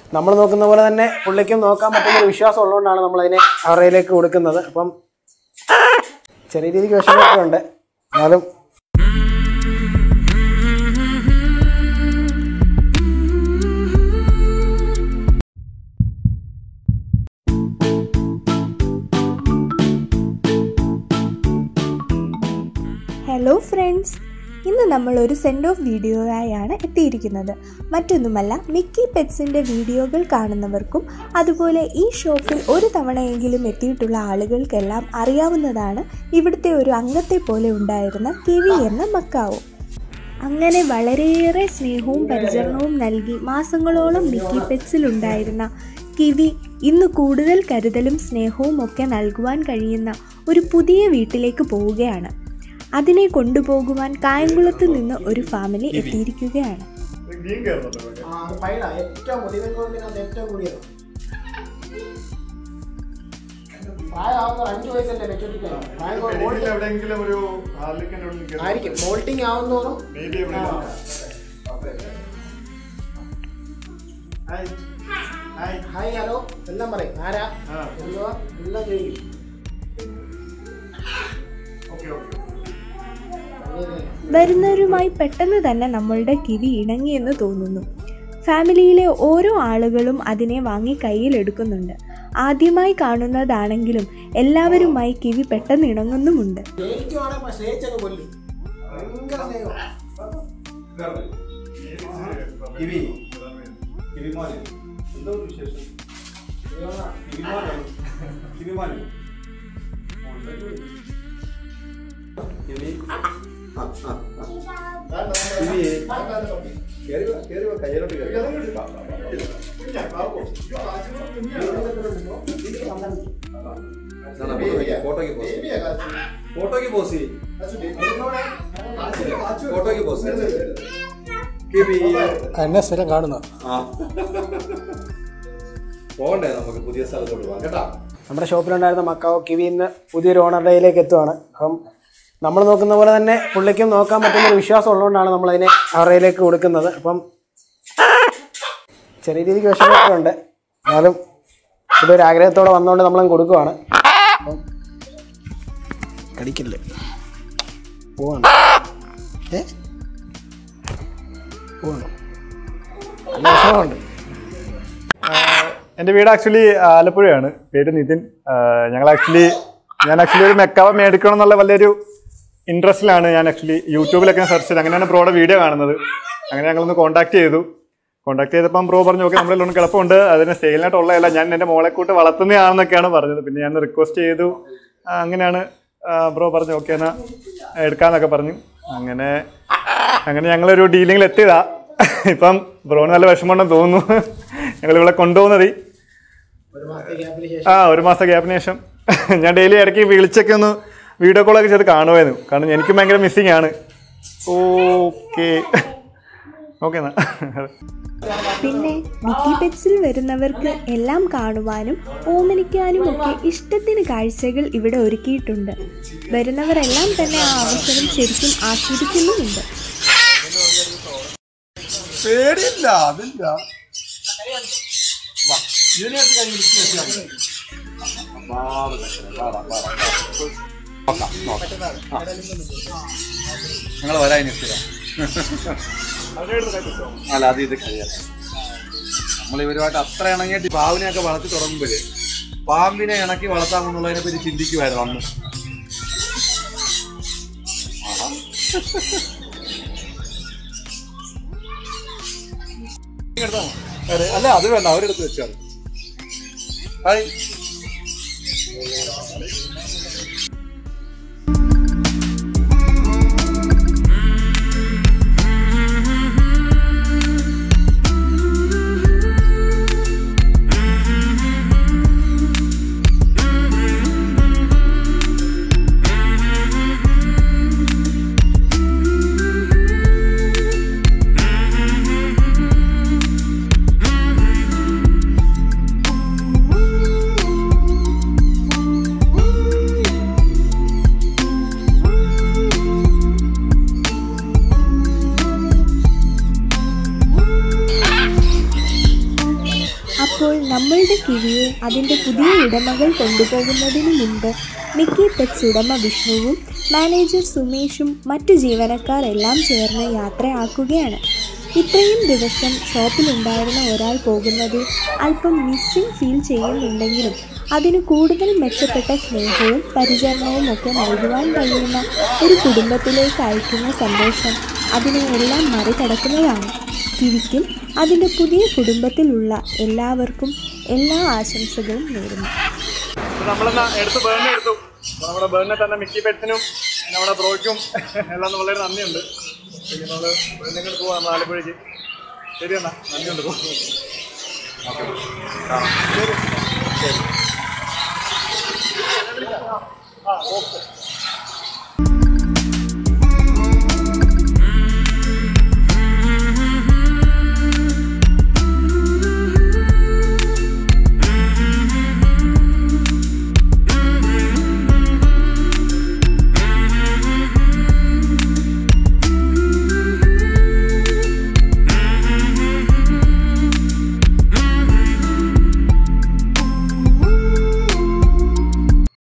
നമ്മൾ നോക്കുന്ന പോലെ തന്നെ പുള്ളിക്കും നോക്കാൻ പറ്റുന്ന ഒരു വിശ്വാസം ഉള്ളതുകൊണ്ടാണ് നമ്മളതിനെ അവരുടെയിലേക്ക് കൊടുക്കുന്നത് അപ്പം ചെറിയ രീതിക്ക് വിഷമമൊക്കെ ഉണ്ട് എന്നാലും ഹലോ ഫ്രണ്ട്സ് ഇന്ന് നമ്മൾ ഒരു സെൻഡ് ഓഫ് വീഡിയോയായാണ് എത്തിയിരിക്കുന്നത് മറ്റൊന്നുമല്ല മിക്കി പെറ്റ്സിൻ്റെ വീഡിയോകൾ കാണുന്നവർക്കും അതുപോലെ ഈ ഷോപ്പിൽ ഒരു തവണയെങ്കിലും എത്തിയിട്ടുള്ള ആളുകൾക്കെല്ലാം അറിയാവുന്നതാണ് ഇവിടുത്തെ ഒരു അംഗത്തെ പോലെ ഉണ്ടായിരുന്ന കിവി എന്ന മക്കാവോ അങ്ങനെ വളരെയേറെ സ്നേഹവും പരിചരണവും നൽകി മാസങ്ങളോളം മിക്കി പെറ്റ്സിലുണ്ടായിരുന്ന കിവി ഇന്ന് കൂടുതൽ കരുതലും സ്നേഹവും ഒക്കെ നൽകുവാൻ കഴിയുന്ന ഒരു പുതിയ വീട്ടിലേക്ക് പോവുകയാണ് അതിനെ കൊണ്ടുപോകുവാൻ കായംകുളത്ത് നിന്ന് ഒരു ഫാമിലി എത്തിയിരിക്കുകയാണ് ഏറ്റവും ഏറ്റവും കൂടിയത് അഞ്ചു വയസ്സല്ലേ മെച്ചൂരിറ്റി എവിടെയെങ്കിലും ഒരു ഹാർലിക്കിന്റെ ഉള്ളിൽ കയറി ആയിരിക്കും മോൾട്ടിങ് ആവുന്നോറും maybe എവിടെയെങ്കിലും. ഹായ്. ഹായ്. ഹായ് ഹലോ എല്ലാം പറയും ആരാ ആ. എന്തുവാ എല്ലാം ചോദിക്കും Okay, okay. വരുന്നവരുമായി പെട്ടെന്ന് തന്നെ നമ്മളുടെ കിവി ഇണങ്ങിയെന്ന് തോന്നുന്നു ഫാമിലിയിലെ ഓരോ ആളുകളും അതിനെ വാങ്ങി കയ്യിലെടുക്കുന്നുണ്ട് ആദ്യമായി കാണുന്നതാണെങ്കിലും എല്ലാവരുമായി കിവി പെട്ടെന്ന് ഇണങ്ങുന്നുമുണ്ട് സ്നേഹിക്കുവാണെങ്കിൽ സ്നേഹിച്ചങ്ങ് കൊല്ലും ഭയങ്കര സ്നേഹം കിവി. കിവിമാന്. എന്തോ ഒരു വിശേഷം? കിവിമാന്. കിവിമാന്. കിവി. ആ, ആ, ആ. കിവി. കേറി വാ, കേറി വാ, കയ്യിലോട്ട് കേറി വാ. സാധാ, ഫോട്ടോയ്ക്ക് പോസ് ഫോട്ടോയ്ക്ക് പോസ് ചെയ്യ്. ഫോട്ടോയ്ക്ക് പോസ് കിവി എന്നെ സ്ഥിരം കാണുന്ന ആ. പോകണ്ടേ നമുക്ക് പുതിയ സ്ഥലത്തോട്ട് പോകാം കേട്ടാ നമ്മുടെ ഷോപ്പിലുണ്ടായിരുന്ന മക്കാവോ കിവി ഇന്ന് പുതിയൊരു ഓണറുടെയിലേക്ക് എത്തുവാണ് അപ്പം നമ്മൾ നോക്കുന്ന പോലെ തന്നെ പുള്ളിക്കും നോക്കാൻ പറ്റുന്ന ഒരു വിശ്വാസം ഉള്ളതുകൊണ്ടാണ് നമ്മളതിനെ അവരുടെയിലേക്ക് കൊടുക്കുന്നത് അപ്പം ചെറിയ രീതിക്ക് വിഷമമൊക്കെ ഉണ്ട് എന്നാലും ഇതൊരു ആഗ്രഹത്തോടെ വന്നുകൊണ്ട് നമ്മളങ്ങ് കൊടുക്കുവാണ് അപ്പം കടിക്കില്ലേ പോവാണ് ഏ പോവാണ് നല്ല വിഷമമുണ്ട് എൻ്റെ വീട് ആക്ച്വലി ആലപ്പുഴയാണ് പേര് നിതിൻ ആഹ് ഞങ്ങൾ ആക്ച്വലി ഞാൻ ആക്ച്വലി ഒരു മെക്കാവ മേടിക്കണം എന്നുള്ള വലിയൊരു ഇൻട്രസ്റ്റിലാണ് ഞാൻ ആക്ച്വലി യൂട്യൂബിലൊക്കെ സെർച്ച് ചെയ്ത് അങ്ങനെയാണ് ബ്രോയുടെ വീഡിയോ കാണുന്നത് അങ്ങനെ ഞങ്ങളൊന്ന് കോൺടാക്ട് ചെയ്തു കോൺടാക്ട് ചെയ്തപ്പം ബ്രോ പറഞ്ഞു ഓക്കെ നമ്മുടെ ലോൺ കിടപ്പുണ്ട് അതിന് സെയിലിനായിട്ടുള്ളതല്ല ഞാൻ എൻ്റെ മോളെ കൂട്ട് വളർത്തുന്നതാണെന്നൊക്കെയാണ് പറഞ്ഞത് പിന്നെ ഞാൻ റിക്വസ്റ്റ് ചെയ്തു ആ, അങ്ങനെയാണ് ബ്രോ പറഞ്ഞു ഓക്കെ എന്നാൽ എടുക്കാന്നൊക്കെ പറഞ്ഞു അങ്ങനെ അങ്ങനെ ഞങ്ങളൊരു ഡീലിങ്ങിൽ എത്തിയതാ ഇപ്പം ബ്രോന് നല്ല വിഷമമുണ്ടെന്ന് തോന്നുന്നു ഞങ്ങൾ ഇവിടെ കൊണ്ടുപോകുന്നത് ഒരു മാസത്തെ ഗ്യാപ്പിന് ശേഷം ആ ഒരു മാസം ഗ്യാപ്പിന് ശേഷം ഞാൻ ഡെയിലി ഇടയ്ക്ക് വിളിച്ചൊക്കെ ഒന്ന് വീഡിയോ കോളൊക്കെ ചെയ്ത് കാണുമായിരുന്നു കാരണം എനിക്കും ഭയങ്കര മിസ്സിങ് ആണ് ഓക്കെ ഓക്കെ എന്നാ പിന്നെ മിക്കി പെറ്റ്സിൽ വരുന്നവർക്ക് എല്ലാം കാണുവാനും ഓമനിക്കാനും ഒക്കെ ഇഷ്ടത്തിന് കാഴ്ചകൾ ഇവിടെ ഒരുക്കിയിട്ടുണ്ട് വരുന്നവരെല്ലാം തന്നെ ആ അവസരം ശരിക്കും ആസ്വദിക്കുന്നുമുണ്ട് പേടിയില്ല അതില്ല നിങ്ങൾ വരാൻ അല്ല അത് ഇത് കഴിയാം നമ്മൾ ഇവരുമായിട്ട് അത്ര ഇണങ്ങിയിട്ട് പാവിനെയൊക്കെ വളർത്തി തുടങ്ങുമ്പോഴേ പാമ്പിനെ ഇണക്കി വളർത്താമെന്നുള്ളതിനെ പറ്റി ചിന്തിക്കുമായിരുന്നു അന്ന് ആഹാ. ഇങ്ങെടുത്താ മതി. അതെ, അല്ല അത് വേണ്ട അവരെടുത്ത് വെച്ചാൽ ഹായ് ും ഇപ്പോൾ നമ്മളുടെ കിവിയെ അതിൻ്റെ പുതിയ ഉടമകൾ കൊണ്ടുപോകുന്നതിന് മുൻപ് മിക്കി പെറ്റ്സ് ഉടമ വിഷ്ണുവും മാനേജർ സുമേഷും മറ്റു ജീവനക്കാർ എല്ലാം ചേർന്ന് യാത്രയാക്കുകയാണ് ഇത്രയും ദിവസം ഷോപ്പിലുണ്ടായിരുന്ന ഒരാൾ പോകുന്നത് അല്പം മിസ്സിംഗ് ഫീൽ ചെയ്യുന്നുണ്ടെങ്കിലും അതിന് കൂടുതൽ മെച്ചപ്പെട്ട സ്നേഹവും പരിചരണവും ഒക്കെ നൽകുവാൻ കഴിയുന്ന ഒരു കുടുംബത്തിലേക്ക് അയക്കുന്ന സന്തോഷം അതിനെ എല്ലാം മറികടക്കുന്നതാണ് കിവിക്കും അതിൻ്റെ പുതിയ കുടുംബത്തിലുള്ള എല്ലാവർക്കും എല്ലാ ആശംസകളും നേരുന്നു നമ്മളെന്നാ എടുത്ത് ബേണിനെ എടുത്തു അപ്പൊ നമ്മുടെ ബേണിനെ തന്നെ മിക്കി പെറ്റ്സിനും നമ്മുടെ ബ്രോയ്ക്കും എല്ലാം വളരെ നന്ദിയുണ്ട് പിന്നെ നമ്മള് ബേണിനെ കൊണ്ട് പോവാം നമ്മൾ ആലപ്പുഴയ്ക്ക് ശരി എന്നാ നന്ദിയുണ്ട് പോ. ശരി ശരി ആ ഓക്കെ